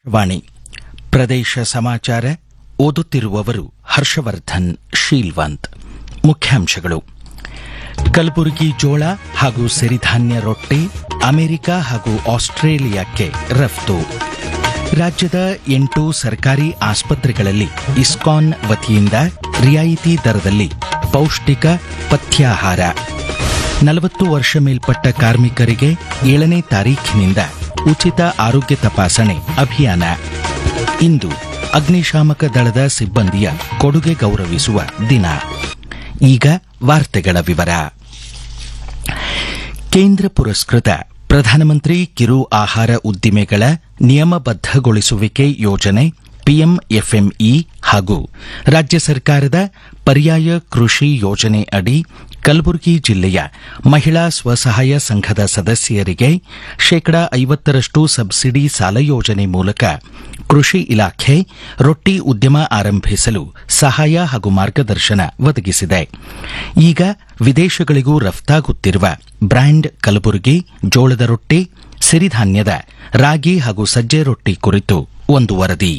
ವಾಣಿ ಪ್ರದೇಶ ಸಮಾಚಾರ ಓದುತ್ತಿರುವವರು ಹರ್ಷವರ್ಧನ್ ಶೀಲ್ವಂತ್ ಮುಖ್ಯಾಂಶಗಳು ಕಲಬುರಗಿ ಜೋಳ ಹಾಗೂ ಸಿರಿಧಾನ್ಯ ರೊಟ್ಟಿ ಅಮೆರಿಕ ಹಾಗೂ ಆಸ್ಟ್ರೇಲಿಯಾಕ್ಕೆ ರಫ್ತು ರಾಜ್ಯದ ಎಂಟು ಸರ್ಕಾರಿ ಆಸ್ಪತ್ರೆಗಳಲ್ಲಿ ಇಸ್ಕಾನ್ ವತಿಯಿಂದ ರಿಯಾಯಿತಿ ದರದಲ್ಲಿ ಪೌಷ್ಟಿಕ ಪಥ್ಯಾಹಾರ ನಲವತ್ತು ವರ್ಷ ಮೇಲ್ಪಟ್ಟ ಕಾರ್ಮಿಕರಿಗೆ ಏಳನೇ ತಾರೀಖಿನಿಂದ ಉಚಿತ ಆರೋಗ್ಯ ತಪಾಸಣೆ ಅಭಿಯಾನ ಇಂದು ಅಗ್ನಿಶಾಮಕ ದಳದ ಸಿಬ್ಬಂದಿಯ ಕೊಡುಗೆ ಗೌರವಿಸುವ ದಿನ ಈಗ ವಾರ್ತೆಗಳ ವಿವರ ಕೇಂದ್ರ ಪುರಸ್ಕೃತ ಪ್ರಧಾನಮಂತ್ರಿ ಕಿರು ಆಹಾರ ಉದ್ದಿಮೆಗಳ ನಿಯಮಬದ್ದಗೊಳಿಸುವಿಕೆ ಯೋಜನೆ ಪಿಎಂಎಫ್ಎಂಇ ಹಾಗೂ ರಾಜ್ಯ ಸರ್ಕಾರದ ಪರ್ಯಾಯ ಕೃಷಿ ಯೋಜನೆ ಅಡಿ ಕಲಬುರಗಿ ಜಿಲ್ಲೆಯ ಮಹಿಳಾ ಸ್ವಸಹಾಯ ಸಂಘದ ಸದಸ್ಯರಿಗೆ ಶೇಕಡಾ ಐವತ್ತರಷ್ಟು ಸಬ್ಸಿಡಿ ಸಾಲ ಯೋಜನೆ ಮೂಲಕ ಕೃಷಿ ಇಲಾಖೆ ರೊಟ್ಟಿ ಉದ್ಯಮ ಆರಂಭಿಸಲು ಸಹಾಯ ಹಾಗೂ ಮಾರ್ಗದರ್ಶನ ಒದಗಿಸಿದೆ ಈಗ ವಿದೇಶಗಳಿಗೂ ರಫ್ತಾಗುತ್ತಿರುವ ಬ್ರ್ಯಾಂಡ್ ಕಲಬುರಗಿ ಜೋಳದ ರೊಟ್ಟಿ ಸಿರಿಧಾನ್ಯದ ರಾಗಿ ಹಾಗೂ ಸಜ್ಜೆ ರೊಟ್ಟಿ ಕುರಿತು ಒಂದು ವರದಿ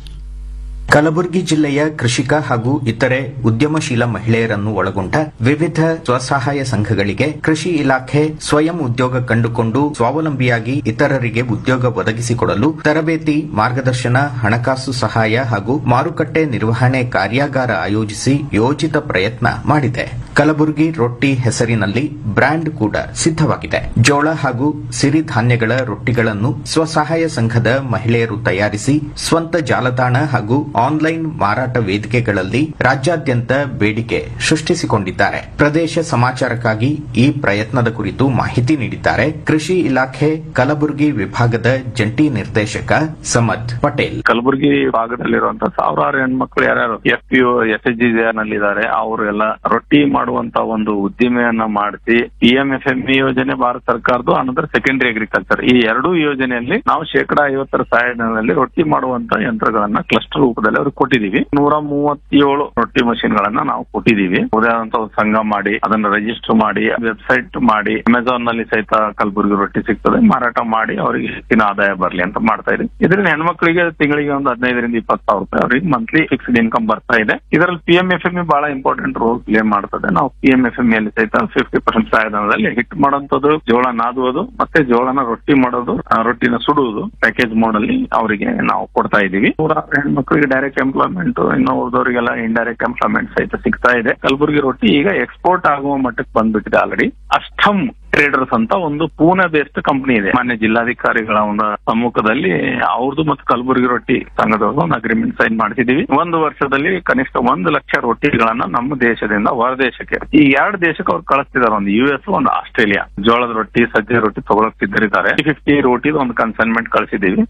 ಕಲಬುರಗಿ ಜಿಲ್ಲೆಯ ಕೃಷಿಕ ಹಾಗೂ ಇತರೆ ಉದ್ಯಮಶೀಲ ಮಹಿಳೆಯರನ್ನು ಒಳಗೊಂಡ ವಿವಿಧ ಸ್ವಸಹಾಯ ಸಂಘಗಳಿಗೆ ಕೃಷಿ ಇಲಾಖೆ ಸ್ವಯಂ ಉದ್ಯೋಗ ಕಂಡುಕೊಂಡು ಸ್ವಾವಲಂಬಿಯಾಗಿ ಇತರರಿಗೆ ಉದ್ಯೋಗ ಒದಗಿಸಿಕೊಡಲು ತರಬೇತಿ ಮಾರ್ಗದರ್ಶನ ಹಣಕಾಸು ಸಹಾಯ ಹಾಗೂ ಮಾರುಕಟ್ಟೆ ನಿರ್ವಹಣೆ ಕಾರ್ಯಾಗಾರ ಆಯೋಜಿಸಿ ಯೋಜಿತ ಪ್ರಯತ್ನ ಮಾಡಿದೆ ಕಲಬುರಗಿ ರೊಟ್ಟಿ ಹೆಸರಿನಲ್ಲಿ ಬ್ರ್ಯಾಂಡ್ ಕೂಡ ಸಿದ್ಧವಾಗಿದೆ ಜೋಳ ಹಾಗೂ ಸಿರಿಧಾನ್ಯಗಳ ರೊಟ್ಟಿಗಳನ್ನು ಸ್ವಸಹಾಯ ಸಂಘದ ಮಹಿಳೆಯರು ತಯಾರಿಸಿ ಸ್ವಂತ ಜಾಲತಾಣ ಹಾಗೂ ಆನ್ಲೈನ್ ಮಾರಾಟ ವೇದಿಕೆಗಳಲ್ಲಿ ರಾಜ್ಯಾದ್ಯಂತ ಬೇಡಿಕೆ ಸೃಷ್ಟಿಸಿಕೊಂಡಿದ್ದಾರೆ ಪ್ರದೇಶ ಸಮಾಚಾರಕ್ಕಾಗಿ ಈ ಪ್ರಯತ್ನದ ಕುರಿತು ಮಾಹಿತಿ ನೀಡಿದ್ದಾರೆ ಕೃಷಿ ಇಲಾಖೆ ಕಲಬುರಗಿ ವಿಭಾಗದ ಜಂಟಿ ನಿರ್ದೇಶಕ ಸಮದ್ ಪಟೇಲ್ ಕಲಬುರಗಿ ಭಾಗದಲ್ಲಿರುವಂತಹ ಸಾವಿರಾರು ಹೆಣ್ಮಕ್ಳು ಯಾರ್ಯಾರು F P S H G ನಲ್ಲಿದ್ದಾರೆ ಅವರೆಲ್ಲ ರೊಟ್ಟಿ ಮಾಡುವಂತ ಒಂದು ಉದ್ದಿಮೆಯನ್ನ ಮಾಡಿಸಿ P M F M E ಯೋಜನೆ ಭಾರತ ಸರ್ಕಾರದ್ದು ಅನಂತರ ಸೆಕೆಂಡರಿ ಅಗ್ರಿಕಲ್ಚರ್ ಈ ಎರಡೂ ಯೋಜನೆಯಲ್ಲಿ ನಾವು ಶೇಕಡಾ ಐವತ್ತರ ಸಹಾಯಧನದಲ್ಲಿ ರೊಟ್ಟಿ ಮಾಡುವಂತ ಯಂತ್ರಗಳನ್ನ ಕ್ಲಸ್ಟರ್ ರೂಪದಲ್ಲಿ ಅವ್ರಿಗೆ ಕೊಟ್ಟಿದೀವಿ ನೂರ ಮೂವತ್ತೇಳು ರೊಟ್ಟಿ ಮಷಿನ್ ಗಳನ್ನ ನಾವು ಕೊಟ್ಟಿದೀವಿ ಉದಾಹರಣೆ ಒಂದು ಸಂಘ ಮಾಡಿ ಅದನ್ನ ರಿಜಿಸ್ಟರ್ ಮಾಡಿ ವೆಬ್ಸೈಟ್ ಮಾಡಿ ಅಮೆಝಾನ್ ನಲ್ಲಿ ಸಹಿತ ಕಲಬುರಗಿ ರೊಟ್ಟಿ ಸಿಗ್ತದೆ ಮಾರಾಟ ಮಾಡಿ ಅವರಿಗೆ ಹೆಚ್ಚಿನ ಆದಾಯ ಬರಲಿ ಅಂತ ಮಾಡ್ತಾ ಇದ್ದೀವಿ ಇದರಿಂದ ಹೆಣ್ಮಕ್ಳಿಗೆ ತಿಂಗಳಿಗೆ ಒಂದು ಹದಿನೈದರಿಂದ ಇಪ್ಪತ್ತು ಸಾವಿರ ರೂಪಾಯಿ ಅವರಿಗೆ ಮಂತ್ಲಿ ಫಿಕ್ಸ್ಡ್ ಇನ್ಕಮ್ ಬರ್ತಾ ಇದೆ ಇದರಲ್ಲಿ ಪಿ ಎಂ ಎಫ್ ಎಂ ಬಹಳ ಇಂಪಾರ್ಟೆಂಟ್ ರೋಲ್ ಪ್ಲೇ ಮಾಡ್ತದೆ ನಾವು ಪಿ ಎಂ ಎಫ್ ಎಂ ಅಲ್ಲಿ ಸಹಿತ ಫಿಫ್ಟಿ ಪರ್ಸೆಂಟ್ ಸಹಾಯಧನದಲ್ಲಿ ಹಿಟ್ ಮಾಡುವಂತದ್ದು ಜೋಳ ನಾದುವುದು ಮತ್ತೆ ಜೋಳನ ರೊಟ್ಟಿ ಮಾಡೋದು ಆ ರೊಟ್ಟಿನ ಸುಡುವುದು ಪ್ಯಾಕೇಜ್ ಮೋಡ್ ಅಲ್ಲಿ ಅವರಿಗೆ ನಾವು ಕೊಡ್ತಾ ಇದೀವಿ ನೂರಾರು ಹೆಣ್ಮಕ್ಳಿಗೆ ಡೈರೆಕ್ಟ್ ಎಂಪ್ಲಾಯ್ಮೆಂಟ್ ಇನ್ನು ಉಳಿದವರಿಗೆಲ್ಲ ಇಂಡೈರೆಕ್ಟ್ ಎಂಪ್ಲಾಯ್ಮೆಂಟ್ ಸಹಿತ ಸಿಗ್ತಾ ಇದೆ ಕಲಬುರಗಿ ರೊಟ್ಟಿ ಈಗ ಎಕ್ಸ್ಪೋರ್ಟ್ ಆಗುವ ಮಟ್ಟಕ್ಕೆ ಬಂದ್ಬಿಟ್ಟಿದೆ ಆಲ್ರೆಡಿ ಅಷ್ಟಮ್ ಟ್ರೇಡರ್ಸ್ ಅಂತ ಒಂದು ಪೂನೆ ಬೇಸ್ಡ್ ಕಂಪನಿ ಇದೆ ಮಾನ್ಯ ಜಿಲ್ಲಾಧಿಕಾರಿಗಳ ಒಂದು ಸಮ್ಮುಖದಲ್ಲಿ ಅವ್ರದ್ದು ಮತ್ತು ಕಲಬುರಗಿ ರೊಟ್ಟಿ ಸಂಘದವ್ರದ್ದು ಒಂದು ಅಗ್ರಿಮೆಂಟ್ ಸೈನ್ ಮಾಡಿಸಿದೀವಿ ಒಂದು ವರ್ಷದಲ್ಲಿ ಕನಿಷ್ಠ ಒಂದು ಲಕ್ಷ ರೊಟ್ಟಿಗಳನ್ನ ನಮ್ಮ ದೇಶದಿಂದ ಹೊರ ದೇಶಕ್ಕೆ ಈ ಎರಡು ದೇಶಕ್ಕೆ ಅವ್ರು ಕಳಿಸ್ತಿದ್ದಾರೆ ಒಂದು ಯು ಎಸ್ ಒಂದು ಆಸ್ಟ್ರೇಲಿಯಾ ಜೋಳದ ರೊಟ್ಟಿ ಸಜ್ಜೆ ರೊಟ್ಟಿ ತಗೊಳಕ್ ಸಿದ್ಧರಿದ್ದಾರೆ ಫಿಫ್ಟಿ ರೋಟಿದು ಒಂದು ಕನ್ಸೈನ್ಮೆಂಟ್ ಕಳಿಸಿದೀವಿ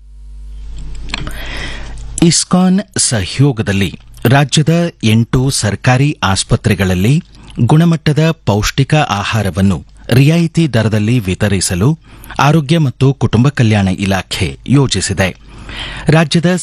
ಇಸ್ಕಾನ್ ಸಹಯೋಗದಲ್ಲಿ ರಾಜ್ಯದ ಎಂಟು ಸರ್ಕಾರಿ ಆಸ್ಪತ್ರೆಗಳಲ್ಲಿ ಗುಣಮಟ್ಟದ ಪೌಷ್ಟಿಕ ಆಹಾರವನ್ನು ರಿಯಾಯಿತಿ ದರದಲ್ಲಿ ವಿತರಿಸಲು ಆರೋಗ್ಯ ಮತ್ತು ಕುಟುಂಬ ಕಲ್ಯಾಣ ಇಲಾಖೆ ಯೋಜಿಸಿದೆ ರಾಜ್ಯದ